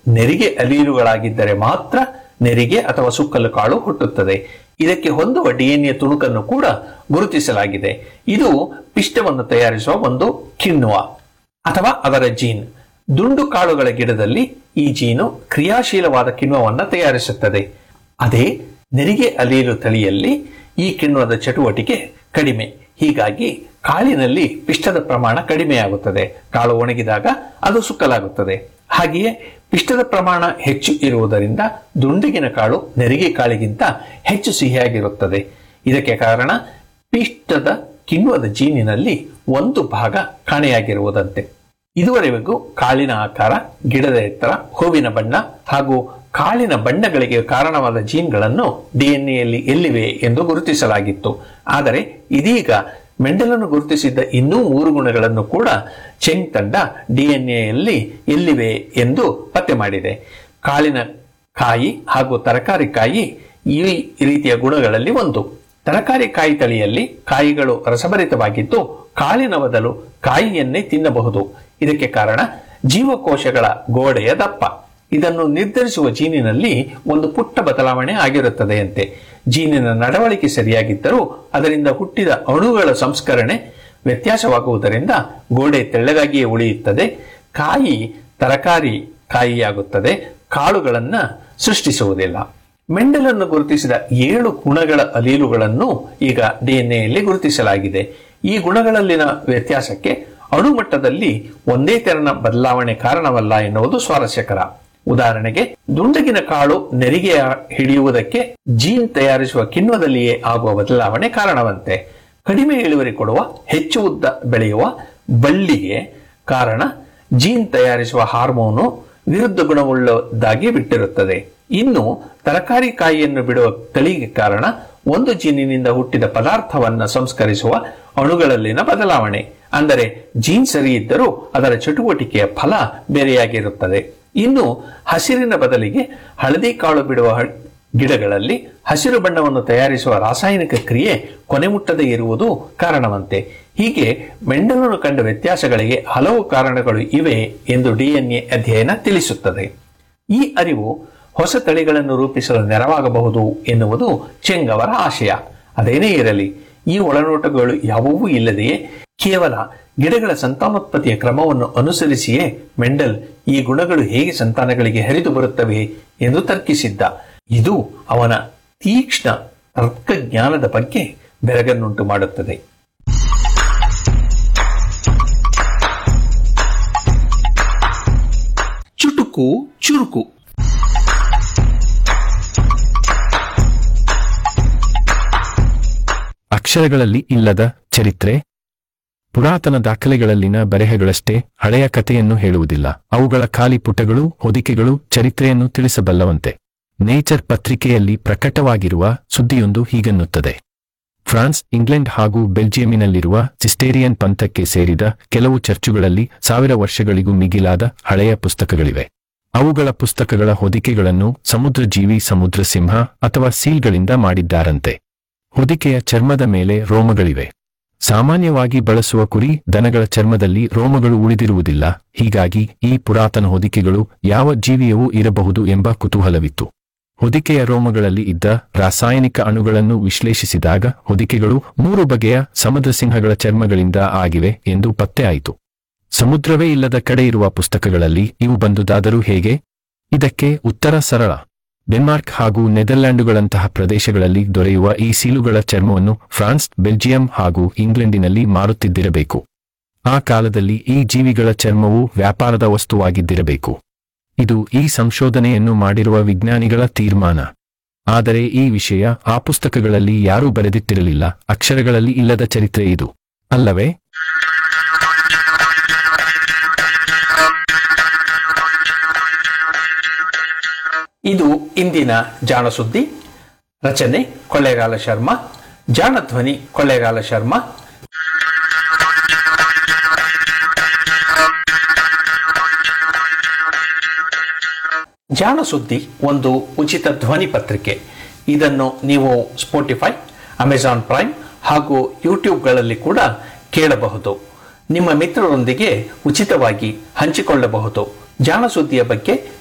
ನೆರಿಗೆ ಅಲೀಲುಗಳಾಗಿದ್ದರೆ ಮಾತ್ರ ನೆರಿಗೆ ಅಥವಾ ಸುಕ್ಕಲು ಕಾಳು ಹುಟ್ಟುತ್ತದೆ ಇದಕ್ಕೆ ಹೊಂದುವ ಡಿಎನ್ಎ ತುಣುಕನ್ನು ಕೂಡ ಗುರುತಿಸಲಾಗಿದೆ ಇದು ಪಿಷ್ಟವನ್ನು ತಯಾರಿಸುವ ಒಂದು ಕಿಣ್ವ ಅಥವಾ ಅದರ ಜೀನ್ ದುಂಡು ಕಾಳುಗಳ ಗಿಡದಲ್ಲಿ ಈ ಜೀನು ಕ್ರಿಯಾಶೀಲವಾದ ಕಿಣ್ವವನ್ನು ತಯಾರಿಸುತ್ತದೆ ಅದೇ ನೆರಿಗೆ ಅಲೀಲು ತಳಿಯಲ್ಲಿ ಈ ಕಿಣ್ವದ ಚಟುವಟಿಕೆ ಕಡಿಮೆ ಹೀಗಾಗಿ ಕಾಳಿನಲ್ಲಿ ಪಿಷ್ಟದ ಪ್ರಮಾಣ ಕಡಿಮೆಯಾಗುತ್ತದೆ ಕಾಳು ಒಣಗಿದಾಗ ಅದು ಸುಕ್ಕಲಾಗುತ್ತದೆ ಹಾಗೆಯೇ ಪಿಷ್ಟದ ಪ್ರಮಾಣ ಹೆಚ್ಚು ಇರುವುದರಿಂದ ದುಂಡಗಿನ ಕಾಳು ನೆರಿಗೆ ಕಾಳಿಗಿಂತ ಹೆಚ್ಚು ಸಿಹಿಯಾಗಿರುತ್ತದೆ ಇದಕ್ಕೆ ಕಾರಣ ಪಿಷ್ಟದ ಕಿಣ್ವದ ಜೀನಿನಲ್ಲಿ ಒಂದು ಭಾಗ ಕಾಣೆಯಾಗಿರುವುದಂತೆ ಇದುವರೆಗೂ ಕಾಳಿನ ಆಕಾರ ಗಿಡದ ಎತ್ತರ ಹೂವಿನ ಬಣ್ಣ ಹಾಗೂ ಕಾಳಿನ ಬಣ್ಣಗಳಿಗೆ ಕಾರಣವಾದ ಜೀನ್ಗಳನ್ನು ಡಿಎನ್ಎಯಲ್ಲಿ ಎಲ್ಲಿವೆ ಎಂದು ಗುರುತಿಸಲಾಗಿತ್ತು ಆದರೆ ಇದೀಗ ಮೆಂಡಲನ್ನು ಗುರುತಿಸಿದ್ದ ಇನ್ನೂ ಮೂರು ಗುಣಗಳನ್ನು ಕೂಡ ಚೆಂಗ್ ತಂಡ ಡಿಎನ್ಎಯಲ್ಲಿ ಎಲ್ಲಿವೆ ಎಂದು ಪತ್ತೆ ಮಾಡಿದೆ ಕಾಳಿನ ಕಾಯಿ ಹಾಗೂ ತರಕಾರಿ ಕಾಯಿ ಈ ರೀತಿಯ ಗುಣಗಳಲ್ಲಿ ಒಂದು ತರಕಾರಿ ಕಾಯಿ ತಳಿಯಲ್ಲಿ ಕಾಯಿಗಳು ರಸಭರಿತವಾಗಿದ್ದು ಕಾಳಿನ ಬದಲು ಕಾಯಿಯನ್ನೇ ತಿನ್ನಬಹುದು ಇದಕ್ಕೆ ಕಾರಣ ಜೀವಕೋಶಗಳ ಗೋಡೆಯ ದಪ್ಪ ಇದನ್ನು ನಿರ್ಧರಿಸುವ ಜೀನಿನಲ್ಲಿ ಒಂದು ಪುಟ್ಟ ಬದಲಾವಣೆ ಆಗಿರುತ್ತದೆಯಂತೆ ಜೀನಿನ ನಡವಳಿಕೆ ಸರಿಯಾಗಿದ್ದರೂ ಅದರಿಂದ ಹುಟ್ಟಿದ ಅಣುಗಳ ಸಂಸ್ಕರಣೆ ವ್ಯತ್ಯಾಸವಾಗುವುದರಿಂದ ಗೋಡೆ ತೆಳ್ಳಗಾಗಿಯೇ ಉಳಿಯುತ್ತದೆ ಕಾಯಿ ತರಕಾರಿ ಕಾಯಿಯಾಗುತ್ತದೆ ಕಾಳುಗಳನ್ನ ಸೃಷ್ಟಿಸುವುದಿಲ್ಲ ಮೆಂಡಲನ್ನು ಗುರುತಿಸಿದ ಏಳು ಗುಣಗಳ ಅಲೀಲುಗಳನ್ನು ಈಗ ಡಿಎನ್ಎಯಲ್ಲಿ ಗುರುತಿಸಲಾಗಿದೆ ಈ ಗುಣಗಳಲ್ಲಿನ ವ್ಯತ್ಯಾಸಕ್ಕೆ ಅಣುಮಟ್ಟದಲ್ಲಿ ಒಂದೇ ತೆರನ ಬದಲಾವಣೆ ಕಾರಣವಲ್ಲ ಎನ್ನುವುದು ಸ್ವಾರಸ್ಯಕರ ಉದಾಹರಣೆಗೆ ದುಂಡಗಿನ ಕಾಳು ನೆರಿಗೆ ಹಿಡಿಯುವುದಕ್ಕೆ ಜೀನ್ ತಯಾರಿಸುವ ಕಿಣ್ವದಲ್ಲಿಯೇ ಆಗುವ ಬದಲಾವಣೆ ಕಾರಣವಂತೆ ಕಡಿಮೆ ಇಳುವರಿ ಕೊಡುವ ಹೆಚ್ಚು ಉದ್ದ ಬೆಳೆಯುವ ಬಳ್ಳಿಗೆ ಕಾರಣ ಜೀನ್ ತಯಾರಿಸುವ ಹಾರ್ಮೋನು ವಿರುದ್ಧ ಗುಣವುಳ್ಳದಾಗಿ ಬಿಟ್ಟಿರುತ್ತದೆ ಇನ್ನು ತರಕಾರಿ ಕಾಯಿಯನ್ನು ಬಿಡುವ ತಳಿಗೆ ಕಾರಣ ಒಂದು ಜೀನಿನಿಂದ ಹುಟ್ಟಿದ ಪದಾರ್ಥವನ್ನ ಸಂಸ್ಕರಿಸುವ ಅಣುಗಳಲ್ಲಿನ ಬದಲಾವಣೆ ಅಂದರೆ ಜೀನ್ ಸರಿ ಇದ್ದರೂ ಅದರ ಚಟುವಟಿಕೆಯ ಫಲ ಬೇರೆಯಾಗಿರುತ್ತದೆ ಇನ್ನು ಹಸಿರಿನ ಬದಲಿಗೆ ಹಳದಿ ಕಾಳು ಬಿಡುವ ಹ- ಗಿಡಗಳಲ್ಲಿ ಹಸಿರು ಬಣ್ಣವನ್ನು ತಯಾರಿಸುವ ರಾಸಾಯನಿಕ ಕ್ರಿಯೆ ಕೊನೆ ಮುಟ್ಟದೆ ಇರುವುದು ಕಾರಣವಂತೆ ಹೀಗೆ ಮೆಂಡಲನು ಕಂಡ ವ್ಯತ್ಯಾಸಗಳಿಗೆ ಹಲವು ಕಾರಣಗಳು ಇವೆ ಎಂದು ಡಿಎನ್ಎ ಅಧ್ಯಯನ ತಿಳಿಸುತ್ತದೆ ಈ ಅರಿವು ಹೊಸ ತಳಿಗಳನ್ನು ರೂಪಿಸಲು ನೆರವಾಗಬಹುದು ಎನ್ನುವುದು ಚೆಂಗ್ ಅವರ ಆಶಯ ಅದೇನೇ ಇರಲಿ ಈ ಒಳನೋಟಗಳು ಯಾವುವೂ ಇಲ್ಲದೆಯೇ ಕೇವಲ ಗಿಡಗಳ ಸಂತಾನೋತ್ಪತ್ತಿಯ ಕ್ರಮವನ್ನು ಅನುಸರಿಸಿಯೇ ಮೆಂಡಲ್ ಈ ಗುಣಗಳು ಹೇಗೆ ಸಂತಾನಗಳಿಗೆ ಹರಿದು ಬರುತ್ತವೆ ಎಂದು ತರ್ಕಿಸಿದ್ದ ಇದು ಅವನ ತೀಕ್ಷ್ಣ ತರ್ಕಜ್ಞಾನದ ಬಗ್ಗೆ ಬೆರಗನ್ನುಂಟು ಮಾಡುತ್ತದೆ ಚುಟುಕು ಚುರುಕು ಅಕ್ಷರಗಳಲ್ಲಿ ಇಲ್ಲದ ಚರಿತ್ರೆ ಪುರಾತನ ದಾಖಲೆಗಳಲ್ಲಿನ ಬರೆಹಗಳಷ್ಟೇ ಹಳೆಯ ಕಥೆಯನ್ನು ಹೇಳುವುದಿಲ್ಲ ಅವುಗಳ ಖಾಲಿ ಪುಟಗಳು ಹೊದಿಕೆಗಳು ಚರಿತ್ರೆಯನ್ನು ತಿಳಿಸಬಲ್ಲವಂತೆ ನೇಚರ್ ಪತ್ರಿಕೆಯಲ್ಲಿ ಪ್ರಕಟವಾಗಿರುವ ಸುದ್ದಿಯೊಂದು ಹೀಗನ್ನುತ್ತದೆ ಫ್ರಾನ್ಸ್ ಇಂಗ್ಲೆಂಡ್ ಹಾಗೂ ಬೆಲ್ಜಿಯಂನಲ್ಲಿರುವ ಸಿಸ್ಟೇರಿಯನ್ ಪಂಥಕ್ಕೆ ಸೇರಿದ ಕೆಲವು ಚರ್ಚುಗಳಲ್ಲಿ ಸಾವಿರ ವರ್ಷಗಳಿಗೂ ಮಿಗಿಲಾದ ಹಳೆಯ ಪುಸ್ತಕಗಳಿವೆ ಅವುಗಳ ಪುಸ್ತಕಗಳ ಹೊದಿಕೆಗಳನ್ನು ಸಮುದ್ರ ಜೀವಿ ಸಮುದ್ರ ಸಿಂಹ ಅಥವಾ ಸೀಲ್ಗಳಿಂದ ಮಾಡಿದ್ದಾರಂತೆ ಹೊದಿಕೆಯ ಚರ್ಮದ ಮೇಲೆ ರೋಮಗಳಿವೆ ಸಾಮಾನ್ಯವಾಗಿ ಬಳಸುವ ಕುರಿ ದನಗಳ ಚರ್ಮದಲ್ಲಿ ರೋಮಗಳು ಉಳಿದಿರುವುದಿಲ್ಲ ಹೀಗಾಗಿ ಈ ಪುರಾತನ ಹೊದಿಕೆಗಳು ಯಾವ ಜೀವಿಯವೂ ಇರಬಹುದು ಎಂಬ ಕುತೂಹಲವಿತ್ತು ಹೊದಿಕೆಯ ರೋಮಗಳಲ್ಲಿ ಇದ್ದ ರಾಸಾಯನಿಕ ಅಣುಗಳನ್ನು ವಿಶ್ಲೇಷಿಸಿದಾಗ ಹೊದಿಕೆಗಳು ಮೂರು ಬಗೆಯ ಸಮುದ್ರ ಸಿಂಹಗಳ ಚರ್ಮಗಳಿಂದ ಆಗಿವೆ ಎಂದು ಪತ್ತೆಯಾಯಿತು ಸಮುದ್ರವೇ ಇಲ್ಲದ ಕಡೆ ಇರುವ ಪುಸ್ತಕಗಳಲ್ಲಿ ಇವು ಬಂದುದಾದರೂ ಹೇಗೆ ಇದಕ್ಕೆ ಉತ್ತರ ಸರಳ ಡೆನ್ಮಾರ್ಕ್ ಹಾಗೂ ನೆದರ್ಲ್ಯಾಂಡುಗಳಂತಹ ಪ್ರದೇಶಗಳಲ್ಲಿ ದೊರೆಯುವ ಈ ಸೀಲುಗಳ ಚರ್ಮವನ್ನು ಫ್ರಾನ್ಸ್ ಬೆಲ್ಜಿಯಂ ಹಾಗೂ ಇಂಗ್ಲೆಂಡಿನಲ್ಲಿ ಮಾರುತ್ತಿದ್ದಿರಬೇಕು ಆ ಕಾಲದಲ್ಲಿ ಈ ಜೀವಿಗಳ ಚರ್ಮವು ವ್ಯಾಪಾರದ ವಸ್ತುವಾಗಿದ್ದಿರಬೇಕು ಇದು ಈ ಸಂಶೋಧನೆಯನ್ನು ಮಾಡಿರುವ ವಿಜ್ಞಾನಿಗಳ ತೀರ್ಮಾನ ಆದರೆ ಈ ವಿಷಯ ಆ ಪುಸ್ತಕಗಳಲ್ಲಿ ಯಾರೂ ಬರೆದಿಟ್ಟಿರಲಿಲ್ಲ ಅಕ್ಷರಗಳಲ್ಲಿ ಇಲ್ಲದ ಚರಿತ್ರೆ ಇದು ಅಲ್ಲವೇ ಇದು ಇಂದಿನ ಜಾಣ ಸುದ್ದಿ ರಚನೆ ಕೊಳ್ಳೇಗಾಲ ಶರ್ಮಾ ಜಾಣ ಧ್ವನಿ ಕೊಳ್ಳೇಗಾಲ ಶರ್ಮಾ ಜಾಣ ಸುದ್ದಿ ಒಂದು ಉಚಿತ ಧ್ವನಿ ಪತ್ರಿಕೆ ಇದನ್ನು ನೀವು ಸ್ಪೋಟಿಫೈ ಅಮೆಜಾನ್ ಪ್ರೈಮ್ ಹಾಗೂ ಯೂಟ್ಯೂಬ್ಗಳಲ್ಲಿ ಕೂಡ ಕೇಳಬಹುದು ನಿಮ್ಮ ಮಿತ್ರರೊಂದಿಗೆ ಉಚಿತವಾಗಿ ಹಂಚಿಕೊಳ್ಳಬಹುದು ಜಾಣ ಸುದ್ದಿಯ ಬಗ್ಗೆ